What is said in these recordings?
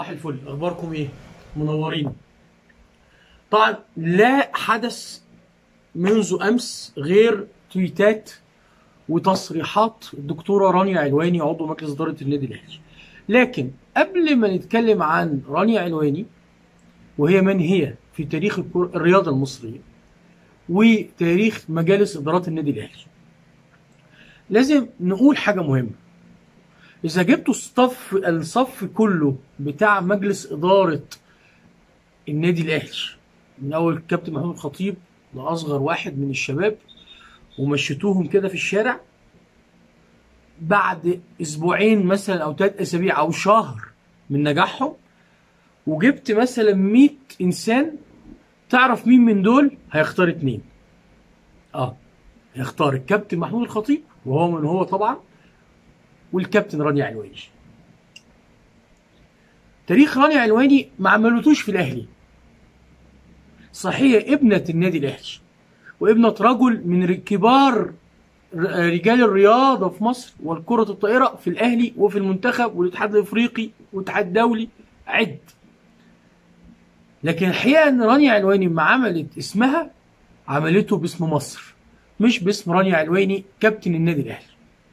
صباح الفل اخباركم ايه منورين طبعا لا حدث منذ امس غير تويتات وتصريحات الدكتوره رانيا علواني عضو مجلس اداره النادي الاهلي لكن قبل ما نتكلم عن رانيا علواني وهي من هي في تاريخ الكر- الرياضه المصريه وتاريخ مجالس ادارات النادي الاهلي لازم نقول حاجه مهمه اذا جبتوا الصف الصف كله بتاع مجلس اداره النادي الاهلي من اول الكابتن محمود الخطيب لاصغر واحد من الشباب ومشيتوهم كده في الشارع بعد اسبوعين مثلا او ثلاث اسابيع او شهر من نجاحهم وجبت مثلا 100 انسان تعرف مين من دول هيختار اتنين اه هيختار الكابتن محمود الخطيب وهو من هو طبعا والكابتن رانيا علواني تاريخ رانيا علواني ما عملتوش في الاهلي صحيح ابنة النادي الاهلي وابنة رجل من ر- كبار ر- رجال الرياضة في مصر والكرة الطائرة في الاهلي وفي المنتخب والاتحاد الافريقي والاتحاد الدولي عد لكن الحقيقة ان رانيا علواني ما عملت اسمها عملته باسم مصر مش باسم رانيا علواني كابتن النادي الاهلي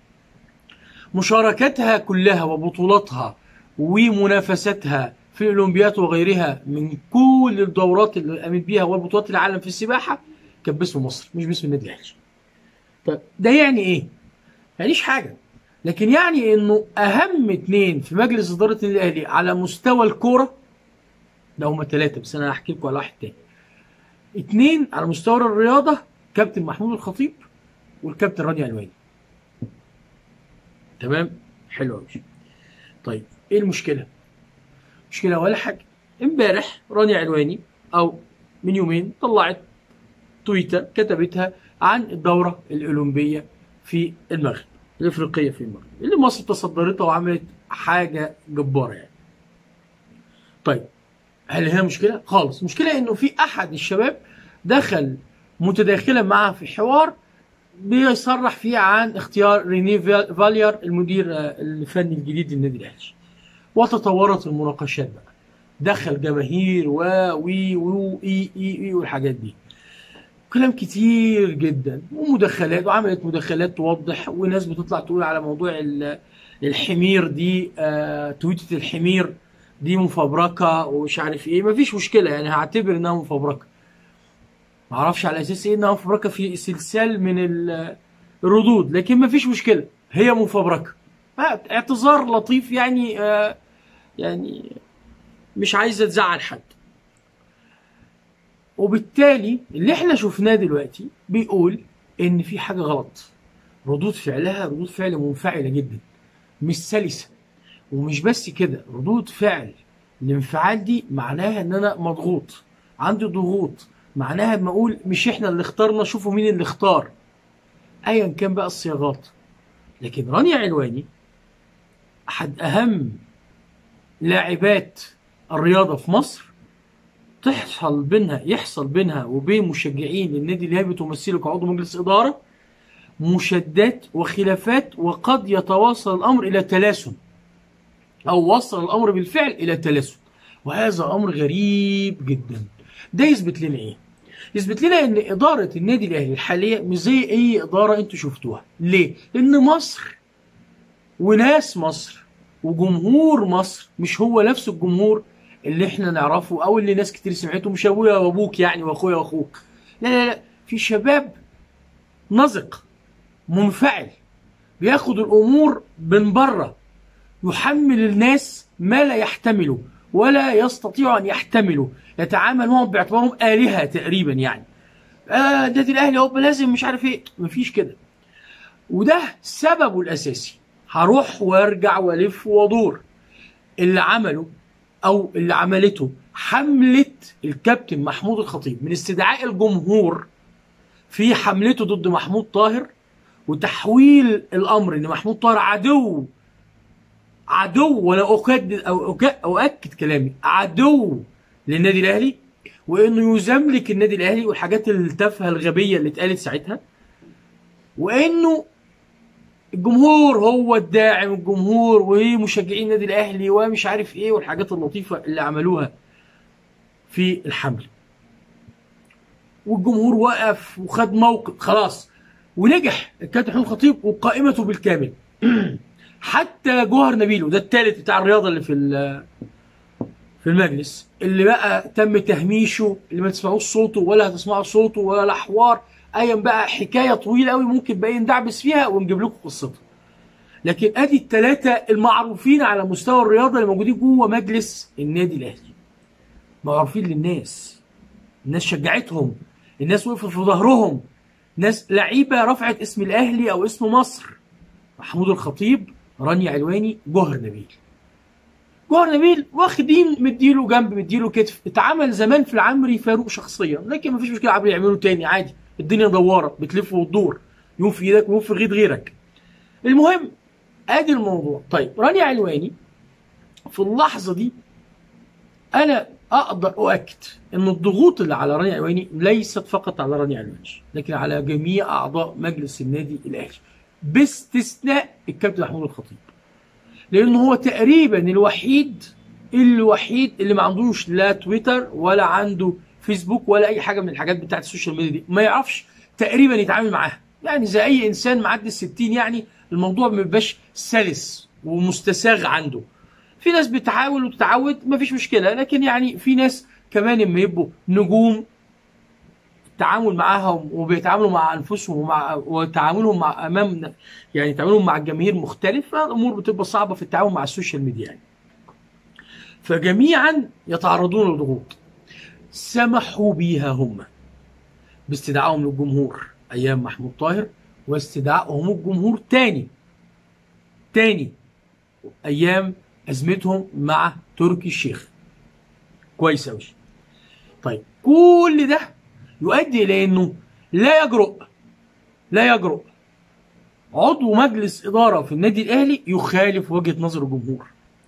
مشاركتها كلها وبطولاتها ومنافستها في الاولمبياد وغيرها من كل الدورات اللي قامت بيها وبطولات العالم في السباحه كانت باسم مصر مش باسم النادي الاهلي. طيب ده يعني ايه؟ يعنيش حاجه لكن يعني انه اهم اتنين في مجلس اداره النادي الاهلي على مستوى الكوره ده هما ثلاثه بس انا هحكي لكم على واحد تاني. اتنين على مستوى الرياضه كابتن محمود الخطيب والكابتن رانيا علواني. تمام حلو قوي طيب ايه المشكله مشكله ولا حاجه امبارح رانيا علواني او من يومين طلعت تويتر كتبتها عن الدوره الاولمبيه في المغرب الافريقيه في المغرب اللي مصر تصدرتها وعملت حاجه جباره يعني طيب هل هي مشكله خالص المشكله انه في احد الشباب دخل متداخلا معها في حوار بيصرح فيه عن اختيار ريني فال- فاليار المدير آه، الفني الجديد للنادي الاهلي وتطورت المناقشات بقى دخل جماهير و وي و اي اي اي والحاجات دي كلام كتير جدا ومداخلات وعملت مداخلات توضح وناس بتطلع تقول على موضوع ال- الحمير دي آه تويتة الحمير دي مفبركة ومش عارف ايه مفيش مشكلة يعني هعتبر انها مفبركة معرفش على اساس ايه انها مفبركه في سلسال من ال- الردود لكن مفيش مشكله هي مفبركه آه، اعتذار لطيف يعني آه يعني مش عايزه تزعل حد وبالتالي اللي احنا شفناه دلوقتي بيقول ان في حاجه غلط ردود فعلها ردود فعل منفعله جدا مش سلسه ومش بس كده ردود فعل الانفعال دي معناها ان انا مضغوط عندي ضغوط معناها لما اقول مش احنا اللي اخترنا شوفوا مين اللي اختار ايا كان بقى الصياغات لكن رانيا علواني احد اهم لاعبات الرياضه في مصر تحصل بينها يحصل بينها وبين مشجعين النادي اللي هي بتمثله كعضو مجلس اداره مشادات وخلافات وقد يتواصل الامر الى تلاسن او وصل الامر بالفعل الى تلاسن وهذا امر غريب جدا ده يثبت لنا ايه يثبت لنا ان اداره النادي الاهلي الحاليه مش زي اي اداره انتوا شفتوها ليه لان مصر وناس مصر وجمهور مصر مش هو نفس الجمهور اللي احنا نعرفه او اللي ناس كتير سمعته مش ابويا وابوك يعني واخويا واخوك لا لا لا في شباب نزق منفعل بياخد الامور من بره يحمل الناس ما لا يحتمله ولا يستطيع ان يحتمله يتعامل معهم باعتبارهم الهه تقريبا يعني آه النادي الاهلي هو لازم مش عارف ايه مفيش كده وده سببه الاساسي هروح وارجع والف وادور اللي عمله او اللي عملته حمله الكابتن محمود الخطيب من استدعاء الجمهور في حملته ضد محمود طاهر وتحويل الامر ان محمود طاهر عدو عدو وانا اكدد او أك- اؤكد كلامي عدو للنادي الاهلي وانه يزملك النادي الاهلي والحاجات التافهه الغبيه اللي اتقالت ساعتها وانه الجمهور هو الداعم الجمهور ومشجعين النادي الاهلي ومش عارف ايه والحاجات اللطيفه اللي عملوها في الحمل والجمهور وقف وخد موقف خلاص ونجح الكابتن محمود الخطيب وقائمته بالكامل حتى جوهر نبيل وده الثالث بتاع الرياضه اللي في في المجلس اللي بقى تم تهميشه اللي ما تسمعوش صوته ولا هتسمعوا صوته ولا حوار ايا بقى حكايه طويله قوي ممكن بقى ندعبس فيها ونجيب لكم قصتها لكن ادي الثلاثه المعروفين على مستوى الرياضه اللي موجودين جوه مجلس النادي الاهلي معروفين للناس الناس شجعتهم الناس وقفت في ظهرهم ناس لعيبه رفعت اسم الاهلي او اسم مصر محمود الخطيب رانيا علواني جوهر نبيل جوهر نبيل واخدين مديله جنب مديله كتف اتعمل زمان في العمري فاروق شخصيا لكن مفيش مشكله عمري يعمله تاني عادي الدنيا دواره بتلف وتدور يوم في ايدك ويوم في غير غيرك المهم ادي الموضوع طيب رانيا علواني في اللحظه دي انا اقدر اؤكد ان الضغوط اللي على رانيا علواني ليست فقط على رانيا علواني لكن على جميع اعضاء مجلس النادي الاهلي باستثناء الكابتن محمود الخطيب لانه هو تقريبا الوحيد الوحيد اللي ما عندوش لا تويتر ولا عنده فيسبوك ولا اي حاجه من الحاجات بتاعت السوشيال ميديا دي ما يعرفش تقريبا يتعامل معاها يعني زي اي انسان معدي ال 60 يعني الموضوع ما بيبقاش سلس ومستساغ عنده في ناس بتحاول وتتعود ما فيش مشكله لكن يعني في ناس كمان لما يبقوا نجوم التعامل معاهم وبيتعاملوا مع انفسهم ومع وتعاملهم مع امام يعني تعاملهم مع الجماهير مختلف فالامور بتبقى صعبه في التعامل مع السوشيال ميديا يعني. فجميعا يتعرضون لضغوط سمحوا بيها هم باستدعائهم للجمهور ايام محمود طاهر واستدعائهم الجمهور تاني تاني ايام ازمتهم مع تركي الشيخ كويس قوي طيب كل ده يؤدي الى انه لا يجرؤ لا يجرؤ عضو مجلس اداره في النادي الاهلي يخالف وجهه نظر الجمهور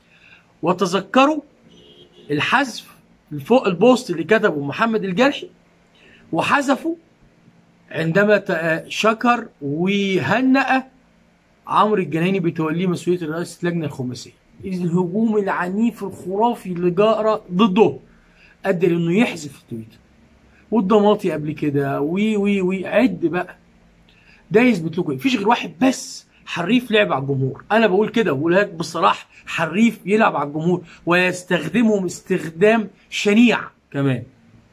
وتذكروا الحذف فوق البوست اللي كتبه محمد الجرحي وحذفه عندما شكر وهنأ عمرو الجناني بتوليه مسؤوليه رئاسه اللجنه الخماسيه الهجوم العنيف الخرافي اللي جرى ضده ادى لانه يحذف التويتر والضماطي قبل كده وي وي وي عد بقى ده يثبت لكم مفيش غير واحد بس حريف لعب على الجمهور انا بقول كده بقول لك بصراحه حريف يلعب على الجمهور ويستخدمهم استخدام شنيع كمان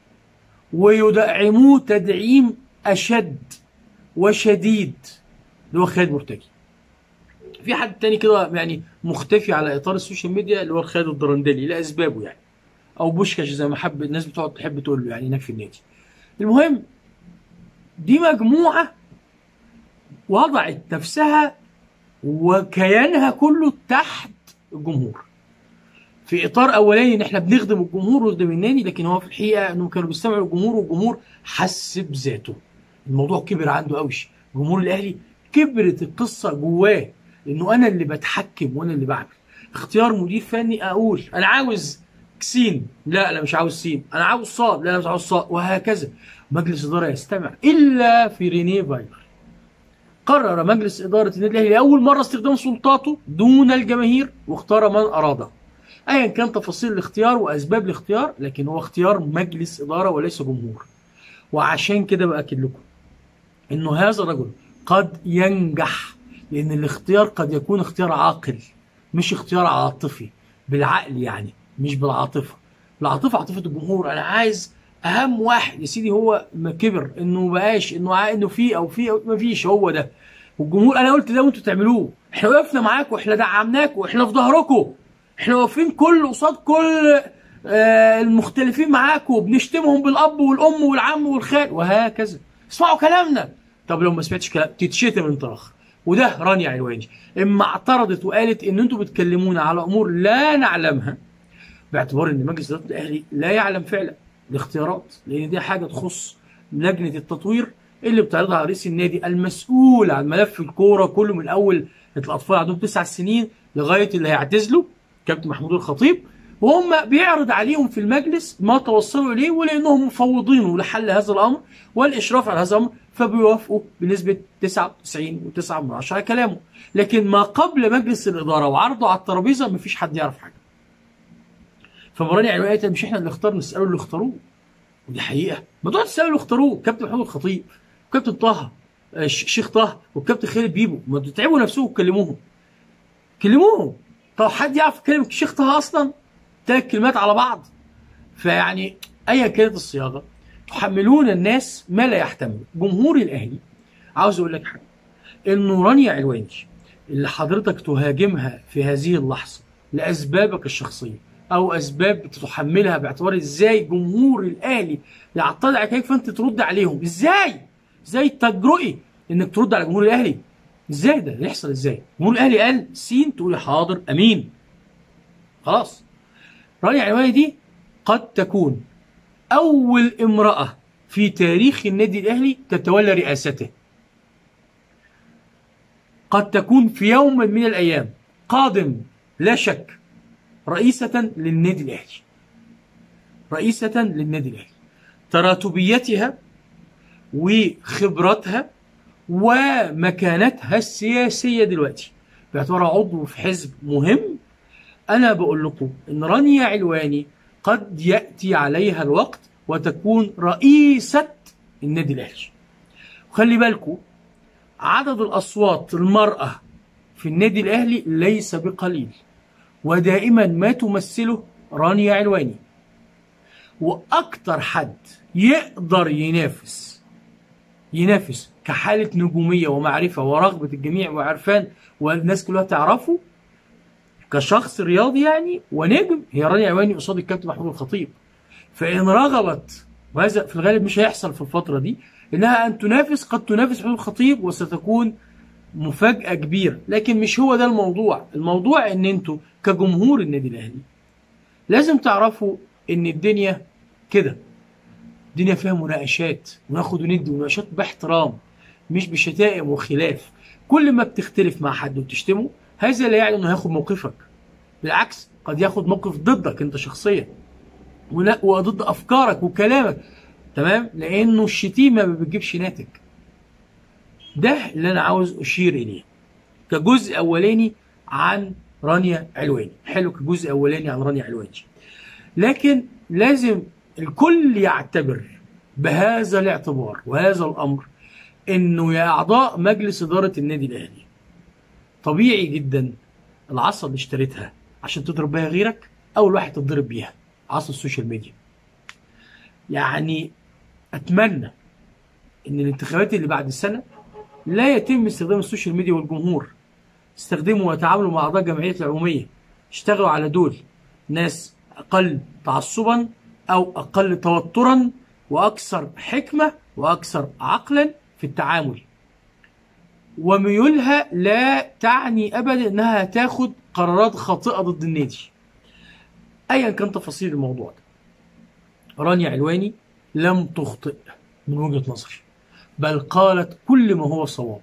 ويدعموه تدعيم اشد وشديد اللي هو خالد مرتجي في حد تاني كده يعني مختفي على اطار السوشيال ميديا اللي هو خالد الدرندلي لاسبابه يعني او بوشكاش زي ما حب الناس بتقعد تحب تقول له يعني هناك في النادي المهم دي مجموعه وضعت نفسها وكيانها كله تحت الجمهور في اطار اولاني ان احنا بنخدم الجمهور ونخدم النادي لكن هو في الحقيقه انهم كانوا بيستمعوا للجمهور والجمهور حس بذاته الموضوع كبر عنده قوي جمهور الاهلي كبرت القصه جواه انه انا اللي بتحكم وانا اللي بعمل اختيار مدير فني اقول انا عاوز سين لا انا مش عاوز سين انا عاوز صاد لا انا مش عاوز صاد وهكذا مجلس اداره يستمع الا في رينيه فايلر قرر مجلس اداره النادي الاهلي لاول مره استخدام سلطاته دون الجماهير واختار من اراده ايا كان تفاصيل الاختيار واسباب الاختيار لكن هو اختيار مجلس اداره وليس جمهور وعشان كده باكد لكم انه هذا الرجل قد ينجح لان الاختيار قد يكون اختيار عاقل مش اختيار عاطفي بالعقل يعني مش بالعاطفه العاطفه عاطفه الجمهور انا عايز اهم واحد يا سيدي هو ما كبر انه بقاش انه انه في او في او ما فيش هو ده والجمهور انا قلت ده وانتوا تعملوه احنا وقفنا معاكم احنا دعمناكم احنا في ظهركم احنا واقفين كل قصاد كل آه المختلفين معاكم بنشتمهم بالاب والام والعم والخال وهكذا اسمعوا كلامنا طب لو ما سمعتش كلام تتشتم انت اخر وده رانيا علواني اما اعترضت وقالت ان انتوا بتكلمونا على امور لا نعلمها باعتبار ان مجلس اداره الاهلي لا يعلم فعلا الاختيارات لان دي حاجه تخص لجنه التطوير اللي بتعرضها رئيس النادي المسؤول عن ملف الكوره كله من اول الاطفال عندهم تسع سنين لغايه اللي هيعتزلوا كابتن محمود الخطيب وهم بيعرض عليهم في المجلس ما توصلوا اليه ولانهم مفوضينه لحل هذا الامر والاشراف على هذا الامر فبيوافقوا بنسبه 99.9 من عشرة كلامه لكن ما قبل مجلس الاداره وعرضه على الترابيزه مفيش حد يعرف حاجه فمراني علوي قالت مش احنا اللي اخترنا نسالوا اللي اختاروه ودي حقيقه موضوع تسالوا اللي اختاروه كابتن محمود الخطيب وكابتن طه آه، الش- الشيخ طه والكابتن خالد بيبو ما انتوا تعبوا نفسهم وكلموهم كلموهم طب حد يعرف يكلم الشيخ طه اصلا ثلاث كلمات على بعض فيعني ايا كانت الصياغه تحملون الناس ما لا يحتمل جمهور الاهلي عاوز اقول لك حاجه انه رانيا علواني اللي حضرتك تهاجمها في هذه اللحظه لاسبابك الشخصيه او اسباب بتتحملها باعتبار ازاي جمهور الاهلي يعترض عليك فانت ترد عليهم ازاي ازاي تجرؤي انك ترد على جمهور الاهلي ازاي ده يحصل ازاي جمهور الاهلي قال سين تقولي حاضر امين خلاص رانيا علواني دي قد تكون أول امرأة في تاريخ النادي الأهلي تتولى رئاسته قد تكون في يوم من الأيام قادم لا شك رئيسة للنادي الأهلي رئيسة للنادي الأهلي تراتبيتها وخبرتها ومكانتها السياسية دلوقتي باعتبارها عضو في حزب مهم أنا بقول لكم إن رانيا علواني قد يأتي عليها الوقت وتكون رئيسة النادي الأهلي وخلي بالكم عدد الأصوات المرأة في النادي الأهلي ليس بقليل ودائما ما تمثله رانيا علواني وأكتر حد يقدر ينافس ينافس كحالة نجومية ومعرفة ورغبة الجميع وعرفان والناس كلها تعرفه كشخص رياضي يعني ونجم هي رانيا علواني قصاد الكابتن محمود الخطيب فإن رغبت وهذا في الغالب مش هيحصل في الفترة دي إنها أن تنافس قد تنافس محمود الخطيب وستكون مفاجأة كبيرة لكن مش هو ده الموضوع الموضوع إن أنتوا كجمهور النادي الأهلي لازم تعرفوا إن الدنيا كده الدنيا فيها مناقشات وناخد وندي مناقشات باحترام مش بشتائم وخلاف كل ما بتختلف مع حد وتشتمه هذا لا يعني انه هياخد موقفك بالعكس قد ياخد موقف ضدك انت شخصيا ولا- وضد افكارك وكلامك تمام لانه الشتيمه ما بتجيبش ناتج ده اللي انا عاوز اشير اليه كجزء اولاني عن رانيا علواني حلو كجزء اولاني عن رانيا علواني لكن لازم الكل يعتبر بهذا الاعتبار وهذا الامر انه يا اعضاء مجلس اداره النادي الاهلي طبيعي جدا العصا اللي اشتريتها عشان تضرب بيها غيرك اول واحد تتضرب بيها عصا السوشيال ميديا يعني اتمنى ان الانتخابات اللي بعد السنه لا يتم استخدام السوشيال ميديا والجمهور استخدموا وتعاملوا مع اعضاء الجمعيات العموميه اشتغلوا على دول ناس اقل تعصبا او اقل توترا واكثر حكمه واكثر عقلا في التعامل وميولها لا تعني ابدا انها تاخد قرارات خاطئه ضد النادي ايا كان تفاصيل الموضوع ده رانيا علواني لم تخطئ من وجهه نظري بل قالت كل ما هو صواب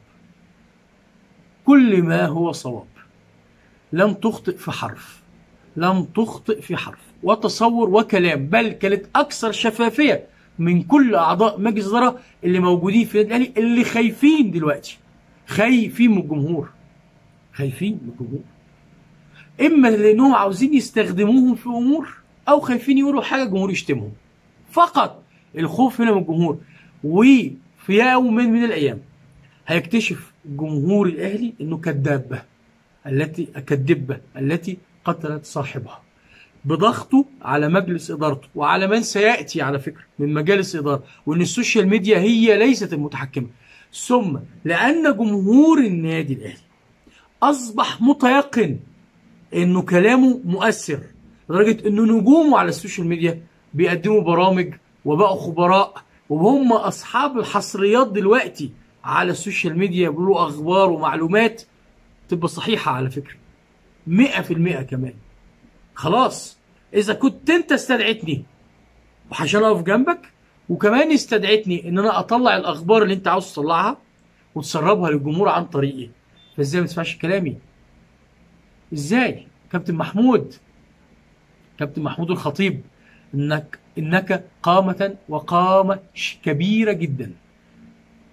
كل ما هو صواب لم تخطئ في حرف لم تخطئ في حرف وتصور وكلام بل كانت اكثر شفافيه من كل اعضاء مجلس الاداره اللي موجودين في النادي الاهلي اللي خايفين دلوقتي خايفين من الجمهور خايفين من الجمهور اما لانهم عاوزين يستخدموهم في امور او خايفين يقولوا حاجه الجمهور يشتمهم فقط الخوف هنا من الجمهور وفي يوم من الايام هيكتشف جمهور الاهلي انه كدابه التي كالدبه التي قتلت صاحبها بضغطه على مجلس ادارته وعلى من سياتي على فكره من مجالس اداره وان السوشيال ميديا هي ليست المتحكمه ثم لان جمهور النادي الاهلي اصبح متيقن انه كلامه مؤثر لدرجه انه نجومه على السوشيال ميديا بيقدموا برامج وبقوا خبراء وهم اصحاب الحصريات دلوقتي على السوشيال ميديا بيقولوا اخبار ومعلومات تبقى صحيحه على فكره 100% كمان خلاص اذا كنت انت استدعيتني وعشان اقف جنبك وكمان استدعيتني ان انا اطلع الاخبار اللي انت عاوز تطلعها وتسربها للجمهور عن طريقي فازاي ما تسمعش كلامي ازاي كابتن محمود كابتن محمود الخطيب انك انك قامة وقامة ش- كبيرة جدا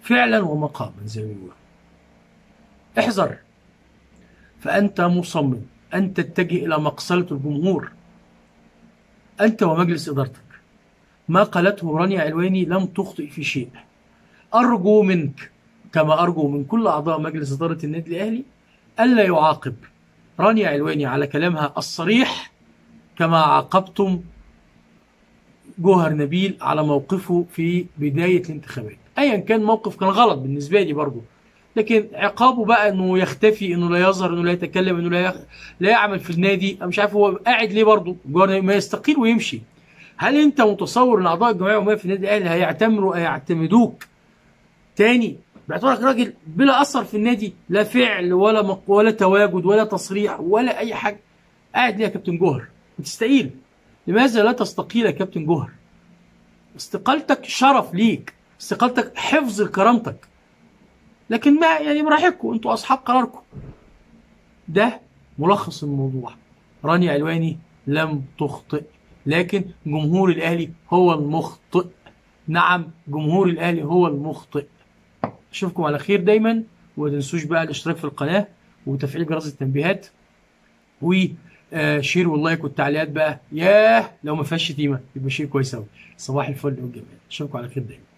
فعلا ومقاما زي ما بيقولوا احذر فأنت مصمم أن تتجه إلى مقصلة الجمهور أنت ومجلس إدارتك ما قالته رانيا علواني لم تخطئ في شيء أرجو منك كما أرجو من كل أعضاء مجلس إدارة النادي الأهلي ألا يعاقب رانيا علواني على كلامها الصريح كما عاقبتم جوهر نبيل على موقفه في بداية الانتخابات أيا كان موقف كان غلط بالنسبة لي برضه لكن عقابه بقى انه يختفي انه لا يظهر انه لا يتكلم انه لا يخ... لا يعمل في النادي انا مش عارف هو قاعد ليه برضه جوهر ما يستقيل ويمشي هل انت متصور ان اعضاء الجمعيه العموميه في النادي الاهلي هيعتمروا هيعتمدوك تاني باعتبارك راجل بلا اثر في النادي لا فعل ولا مق... ولا تواجد ولا تصريح ولا اي حاجه قاعد ليه يا كابتن جوهر بتستقيل لماذا لا تستقيل يا كابتن جوهر استقالتك شرف ليك استقالتك حفظ لكرامتك لكن ما يعني براحتكم انتوا اصحاب قراركم ده ملخص الموضوع رانيا علواني لم تخطئ لكن جمهور الاهلي هو المخطئ نعم جمهور الاهلي هو المخطئ اشوفكم على خير دايما وما تنسوش بقى الاشتراك في القناه وتفعيل جرس التنبيهات وشير واللايك والتعليقات بقى ياه لو ما فيهاش شتيمه يبقى شيء كويس قوي صباح الفل والجمال اشوفكم على خير دايما